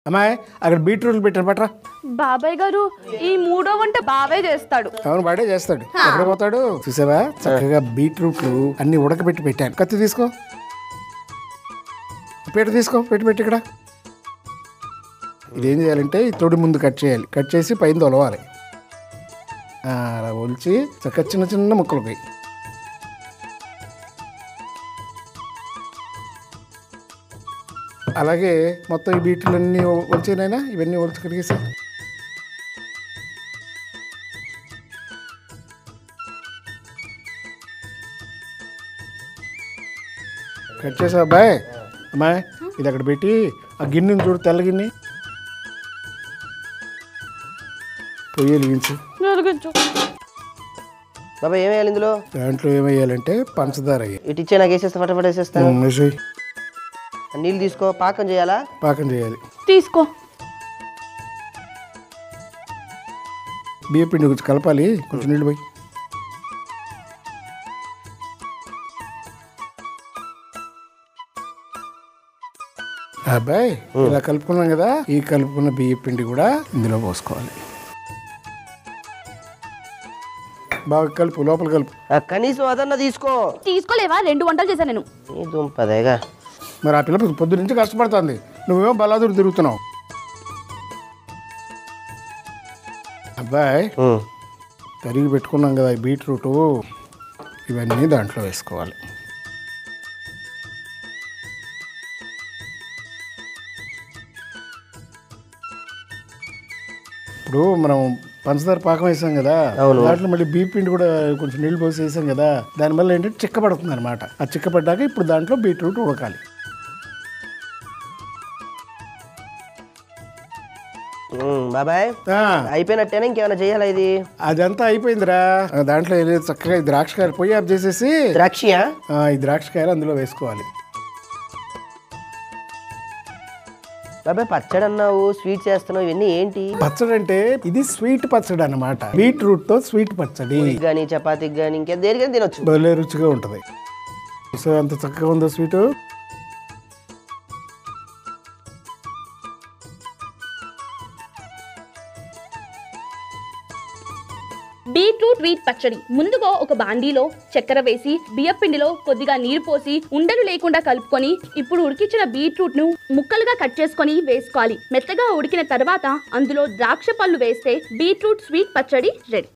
అమ్మాయి అక్కడ బీట్రూట్లు పెట్టాను పట్రా బాబాయ్ గారు ఈ మూడో వంట బాబాయ్ చేస్తాడు అవును వాడే చేస్తాడు ఎక్కడ పోతాడు చూసావా చక్కగా బీట్రూట్లు అన్ని ఉడకబెట్టి పెట్టాను కత్తి తీసుకో పెట్టి తీసుకో పెట్టి పెట్టి ఇక్కడ ఇదేం చేయాలంటే ఈ తొడి ముందు కట్ చేయాలి కట్ చేసి పైన తొలవాలి ఆ, అలా ఒలిచి చక్కగా చిన్న చిన్న ముక్కలు పోయి అలాగే మొత్తం ఈ బీట్లన్నీ ఒలిచేనైనా ఇవన్నీ ఒలిచి కడిగేసి కట్ చేసా అబ్బాయి అమ్మాయి ఇది అక్కడ పెట్టి ఆ గిన్నెని చూడు తెల్ల గిన్నె పొయ్యి వెలిగించు వెలిగించు బాబాయ్ ఏం వేయాలి ఇందులో దాంట్లో ఏమయ్యాలంటే పంచదార అయ్యి ఇటు ఇచ్చే నాకు వేసేస్తా ఫటాఫట్ వేసేస్తాను వేసేయ్. నీళ్ళు తీసుకో పాకం చేయాలా పాకం చేయాలి తీసుకో బియ్య పిండి కొంచెం కలపాలి కొంచెం నీళ్ళు పోయి అబ్బాయి ఇలా కలుపుకున్నాం కదా ఈ కలుపుకున్న బియ్య పిండి కూడా ఇందులో పోసుకోవాలి బాగా కలుపు లోపల కలుపు ఆ, కనీసం అదన్నా తీసుకో తీసుకోలేవా రెండు వంటలు చేశాను నేను నీ దుంపదేగా మరి ఆ పిల్ల పొద్దు నుంచి కష్టపడుతుంది నువ్వేమో బలాదురు తిరుగుతున్నావు అబ్బాయి ఉమ్. తరిగి పెట్టుకున్నాం కదా ఈ బీట్రూట్ ఇవన్నీ దాంట్లో వేసుకోవాలి ఇప్పుడు మనం పంచదార పాకం వేసాం కదా అవును. దాంట్లో మళ్ళీ బీప్ పిండి కూడా కొంచెం నీళ్ళు పోసి వేసాం కదా దానివల్ల ఏంటంటే చిక్కబడుతుంది అనమాట ఆ చిక్కబడ్డాక ఇప్పుడు దాంట్లో బీట్రూట్ ఉడకాలి ఉమ్, బాబాయ్ ఆ, అయిపోయినట్టేనా ఇంకేమైనా చేయాలా ఇది అదంతా అయిపోయిందిరా ఆ, దాంట్లో ఏం లేదు, చక్కగా ఈ ద్రాక్షకాయలు పొయ్యి ఆఫ్ చేసేసి ద్రాక్షియా ఆ, ఈ ద్రాక్షకాయలు అందులో వేసుకోవాలి బాబాయ్ పచ్చడి అన్నావు స్వీట్ చేస్తున్నావు ఇవన్నీ ఏంటి పచ్చడి అంటే ఇది స్వీట్ పచ్చడి అన్నమాట బీట్రూట్ తో స్వీట్ పచ్చడి కానీ చపాతీకి కానీ ఇంకా దేనికైనా తినొచ్చు భలే రుచిగా ఉంటది సో అంత చక్కగా ఉందో స్వీట్ బీట్రూట్ వీట్ పచ్చడి ముందుగా ఒక బాండీలో చక్కెర వేసి బియ్యపిండిలో కొద్దిగా నీరు పోసి ఉండలు లేకుండా కలుపుకొని ఇప్పుడు ఉడికించిన బీట్రూట్ ను ముక్కలుగా కట్ చేసుకొని వేసుకోవాలి మెత్తగా ఉడికిన తర్వాత అందులో ద్రాక్ష పళ్ళు వేస్తే బీట్రూట్ స్వీట్ పచ్చడి రెడీ